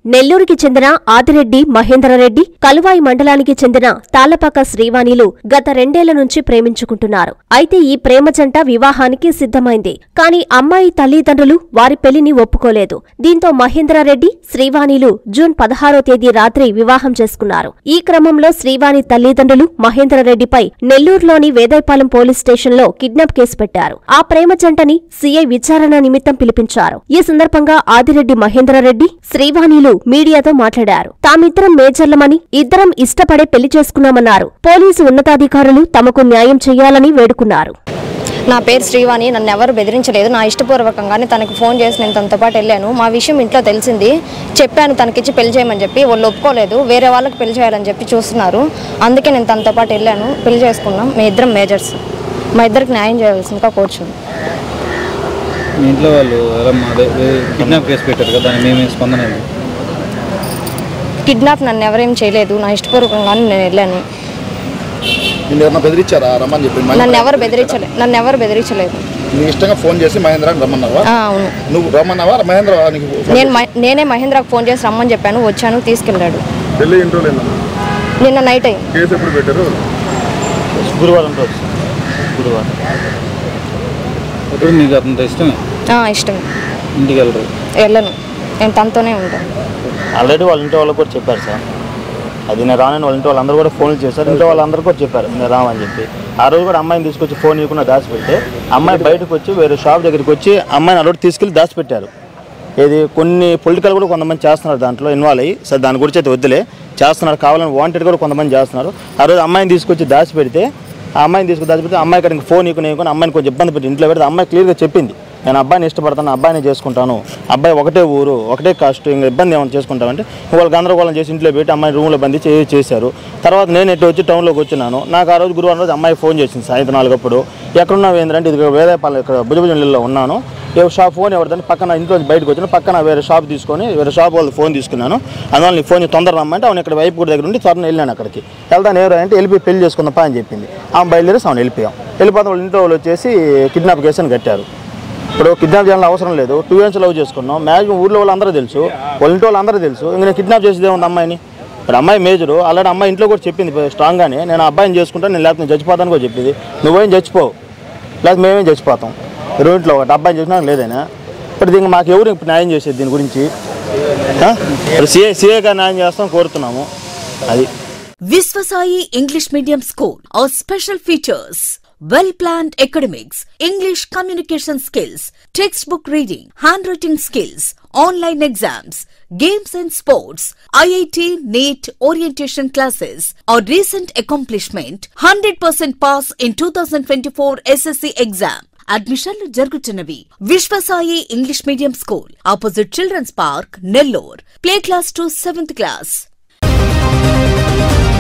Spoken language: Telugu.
నెల్లూరుకి చెందిన ఆదిరెడ్డి మహేంద్రరెడ్డి కలువాయి మండలానికి చెందిన తాళ్లపాక శ్రీవాణిలు గత రెండేళ్ల నుంచి ప్రేమించుకుంటున్నారు అయితే ఈ ప్రేమ జంట వివాహానికి సిద్ధమైంది కానీ అమ్మాయి తల్లిదండ్రులు వారి పెళ్లిని ఒప్పుకోలేదు దీంతో మహేంద్రారెడ్డి శ్రీవాణిలు జూన్ పదహారో తేదీ రాత్రి వివాహం చేసుకున్నారు ఈ క్రమంలో శ్రీవాణి తల్లిదండ్రులు మహేంద్రరెడ్డిపై నెల్లూరులోని వేదాయపాలెం పోలీస్ స్టేషన్లో కిడ్నాప్ కేసు పెట్టారు ఆ ప్రేమ జంటని సీఐ విచారణ నిమిత్తం పిలిపించారు ఈ సందర్భంగా ఆదిరెడ్డి మహేంద్రరెడ్డి శ్రీవాణిలు మీడియాతో మాట్లాడారు తామిద్దరం మేజర్లమని ఇద్దరం ఇష్టపడే పెళ్లి చేసుకున్నామన్నారు పోలీసు ఉన్నతాధికారులు తమకు న్యాయం చేయాలని వేడుకున్నారు నా పేరు శ్రీవాణి నన్ను ఎవరు బెదిరించలేదు నా ఇష్టపూర్వకంగానే తనకు ఫోన్ చేసి నేను తనతో పాటు వెళ్ళాను మా విషయం ఇంట్లో తెలిసింది చెప్పాను తనకిచ్చి పెళ్లి చేయమని చెప్పి వాళ్ళు ఒప్పుకోలేదు వేరే వాళ్ళకి పెళ్లి చేయాలని చెప్పి చూస్తున్నారు అందుకే నేను తనతో పాటు వెళ్ళాను పెళ్లి చేసుకున్నాం మీ ఇద్దరం మేజర్స్ మా ఇద్దరికి న్యాయం చేయవలసిందిగా కోరుచున్నాం మీ ఇంట్లో వాళ్ళు ఎలా మా అదే కిడ్నాప్ కేసు పెట్టారు కదా దాన్ని మేము స్పందన ఏంటి? కిడ్నాప్ నన్ను ఎవరేం చేయలేదు నా ఇష్టపూర్వకంగానే నేను వెళ్ళాను నిన్ను ఎవరన్నా బెదిరించారా రమ్మని చెప్పి నన్ను ఎవరు బెదిరించలేదు నన్ను ఎవరు బెదిరించలేదు నీ ఇష్టంగా ఫోన్ చేసి మహేంద్ర రమ్మన్నావా ఆ, అవును నువ్వు రమ్మన్నావా మహేంద్ర నీకు ఫోన్ నేను మ- నేనే మహేంద్రకు ఫోన్ చేసి రమ్మని చెప్పాను వచ్చాను తీసుకెళ్ళాడు పెళ్ళి ఇంట్లో లేదమ్మా నిన్న నైట్ అయింది కేసు ఎప్పుడు పెట్టారు గురువారం రోజు గురువారం ఇప్పుడు మీకు అంత ఇష్టమే ఆ, ఇష్టమే ఇంటికి వెళ్ళరు వెళ్ళను నేను తనతోనే ఉంటాను ఆల్రెడీ వాళ్ళ ఇంటి వాళ్ళకి కూడా చెప్పారు సార్ అది నేను రానని వాళ్ళ ఇంటి వాళ్ళందరూ కూడా ఫోన్లు చేశారు ఇంట్లో వాళ్ళందరూ కూడా చెప్పారు నేను రామని చెప్పి ఆ రోజు కూడా అమ్మాయిని తీసుకొచ్చి ఫోన్ ఇవ్వకుండా దాచిపెడితే అమ్మాయి బయటకు వచ్చి వేరే షాప్ దగ్గరికి వచ్చి అమ్మాయిని అలవాటు తీసుకెళ్ళి దాచిపెట్టారు ఇది కొన్ని పొలిటికల్ కూడా కొంతమంది చేస్తున్నారు దాంట్లో ఇన్వాల్వ్ అయ్యి సరే దాని గురించి అయితే వద్దులే చేస్తున్నారు కావాలని వాంటెడ్ కూడా కొంతమంది చేస్తున్నారు ఆ రోజు అమ్మాయిని తీసుకొచ్చి దాచిపెడితే ఆ అమ్మాయిని తీసుకొచ్చి దాచిపెడితే అమ్మాయి కనుక ఫోన్ ఇవ్వకుండా ఇవ్వకుండా అమ్మాయిని కొంచెం ఇబ్బంది పెట్టి ఇంట్లో పెడితే అమ్మాయి క్లియర్గా చెప్పింది నేను అబ్బాయిని ఇష్టపడతాను అబ్బాయిని చేసుకుంటాను అబ్బాయి ఒకటే ఊరు ఒకటే కాస్ట్ ఇంకా ఇబ్బంది ఏమైనా చేసుకుంటామంటే వాళ్ళు గందరగోళం చేసి ఇంట్లో పెట్టి అమ్మాయి రూమ్లో బంధించి ఏదో చేశారు తర్వాత నేను ఎటు వచ్చి టౌన్లోకి వచ్చినాను నాకు ఆ రోజు గురువారం రోజు అమ్మాయి ఫోన్ చేసింది సాయంత్రం నాలుగప్పుడు ఎక్కడున్నావు ఏంటంటే ఇది వేరేపాలెం ఇక్కడ భుజభుజంలో ఉన్నాను ఏ షాప్ ఫోన్ ఎవరిదని పక్కన ఇంట్లో నుంచి బయటకు వచ్చిన పక్కన వేరే షాప్ తీసుకొని వేరే షాప్ వాళ్ళు ఫోన్ తీసుకున్నాను అందువల్ల నీ ఫోన్ తొందర రమ్మంటే అవును ఇక్కడ వైపు దగ్గర ఉండి త్వరన వెళ్ళాను అక్కడికి వెళ్తాను ఎవరు అంటే వెళ్ళిపోయి పెళ్లి చేసుకుందాం అని చెప్పింది ఆమె బయలుదేరి అవును వెళ్ళిపోయాం వెళ్ళిపోతే వాళ్ళ ఇంట్లో వాళ్ళు వచ్చేసి కిడ్నాప్ కేసు అని కట్టారు ఇప్పుడు కిడ్నాప్ చేయాలని అవసరం లేదు టూ ఇయర్స్ లవ్ చేసుకున్నాం మ్యాక్సిమం ఊర్లో వాళ్ళందరూ తెలుసు వాళ్ళ ఇంట్లో వాళ్ళందరూ తెలుసు ఇంక నేను కిడ్నాప్ చేసేదే ఉంది అమ్మాయిని ఇప్పుడు అమ్మాయి మేజరు ఆల్రెడీ అమ్మాయి ఇంట్లో కూడా చెప్పింది స్ట్రాంగ్గానే నేను ఆ అబ్బాయిని చేసుకుంటాను నేను లేకపోతే నేను చచ్చిపోతాను కూడా చెప్పింది నువ్వేం చచ్చిపోవు లేకపోతే మేమేం చచ్చిపోతాం రెండింటిలో ఒకటి అబ్బాయిని చేసినా లేదైనా ఇప్పుడు దీనికి మాకు ఎవరు ఇప్పుడు న్యాయం చేసేది దీని గురించి ఆ? ఇప్పుడు సీఏ సీఏగా న్యాయం చేస్తాం కోరుతున్నాము అది Visvasai English Medium School. Our special features well planned academics, English communication skills, textbook reading, handwriting skills, online exams, games and sports, IIT NEET orientation classes. Our recent accomplishment 100% pass in 2024 SSC exam. అడ్మిషన్లు జరుగుతున్నవి Viswasai English medium school opposite children's park Nellore play class to seventh class